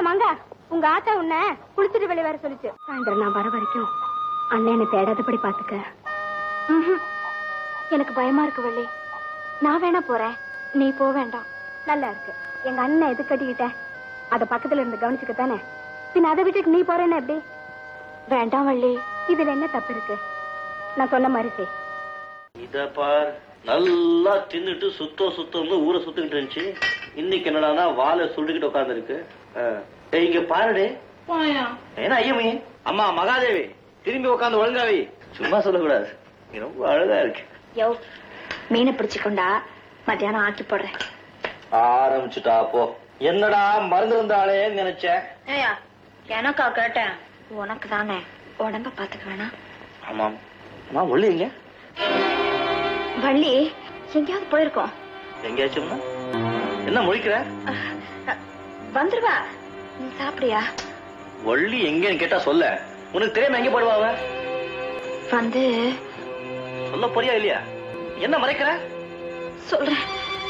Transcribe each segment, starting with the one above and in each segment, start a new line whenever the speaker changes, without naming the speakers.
மங்க உங்க ஆத்தா உன்னை குளிச்சுட்டு வெளியே வர சொல்லுச்சு சாயந்தரம் நான் வர வரைக்கும் அண்ணனை தேடாதபடி பாத்துக்க ம்ஹும். எனக்கு பயமா இருக்கு வள்ளி நான் வேணா போறேன் நீ போக வேண்டாம் நல்லா இருக்கு எங்க அண்ணன் எது கட்டிக்கிட்ட அத பக்கத்துல இருந்து கவனிச்சுக்கத்தானே பின்ன அதை விட்டுட்டு நீ போறேன்னு எப்படி வேண்டாம் வள்ளி இதுல என்ன தப்பு இருக்கு நான் சொன்ன மாதிரி செய்
இத பார் நல்லா தின்னுட்டு சுத்தம் சுத்தம்னு ஊரை சுத்திக்கிட்டு இருந்துச்சு இன்னைக்கு என்னடான்னா வாழை சுட்டுக்கிட்டு உட்காந்துருக்கு இங்க பாருடே ஏன்னா ஐயமே அம்மா மகாதேவி திரும்பி உட்காந்து ஒழுங்காவி சும்மா சொல்லக்கூடாது நீ ரொம்ப அழகா இருக்கு
யோ மீனை பிடிச்சு கொண்டா மத்தியானம் ஆக்கி போடுறேன்
ஆரம்பிச்சுட்டா அப்போ என்னடா மறந்து இருந்தாளே நினைச்சேன்
ஏயா எனக்கா கேட்டேன் உனக்கு தானே உடம்ப பாத்துக்க வேணாம்
ஆமாம் அம்மா ஒள்ளி எங்க
வள்ளி எங்கேயாவது போயிருக்கோம்
எங்கேயாச்சும் என்ன முழிக்கிற
வந்துருவா நீ சாப்பிடியா
வள்ளி எங்கன்னு கேட்டா சொல்ல உனக்கு தெரியாம எங்க போடுவாங்க
வந்து
சொல்ல போறியா இல்லையா என்ன மறைக்கிற
சொல்றேன்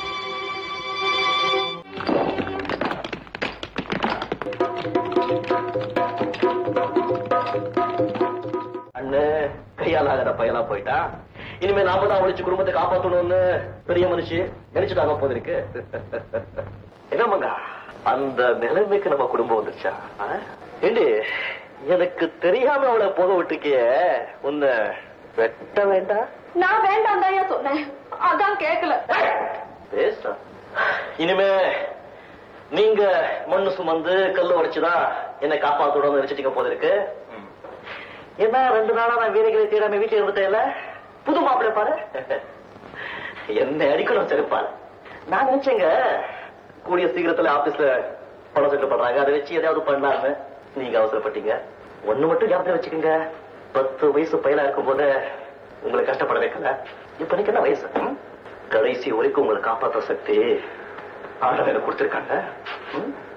அண்ணு கையால் ஆகிற பயலா போயிட்டா இனிமே நாம தான் ஒழிச்சு குடும்பத்தை காப்பாத்தணும்னு பெரிய மனுஷி நினைச்சுட்டாங்க போது இருக்கு என்ன மங்கா அந்த நிலைமைக்கு நம்ம குடும்பம் வந்துருச்சா ஆ? ஏண்டி எனக்கு தெரியாம அவளை போக விட்டுக்கிய உன்னை வெட்ட வேண்டாம்
நான் வேண்டாம் தான் சொன்னேன் அதான் கேட்கல
பேச இனிமே நீங்க மண்ணு சுமந்து கல்லு உடைச்சுதான் என்னை காப்பாத்தணும்னு நினைச்சிட்டீங்க போல இருக்கு என்ன ரெண்டு நாளா நான் வீரர்களை தேடாம வீட்டுல இருந்துட்டேன்ல புது மாப்பிள்ளை பாரு என்ன அடிக்கணும் செருப்பால் நான் நினைச்சேங்க கூடிய சீக்கிரத்துல ஆபீஸ்ல பணம் செட்டு பண்றாங்க அதை வச்சு எதையாவது பண்ணலாம்னு நீங்க அவசரப்பட்டீங்க ஒண்ணு மட்டும் ஞாபகத்துல வச்சுக்கோங்க பத்து வயசு பையனா இருக்கும் போது உங்களை கஷ்டப்பட வைக்கல இப்ப எனக்கு என்ன வயசு ம்? கடைசி வரைக்கும் உங்களை காப்பாற்ற சக்தி ஆண்டவன் எனக்கு கொடுத்திருக்காங்க ம்?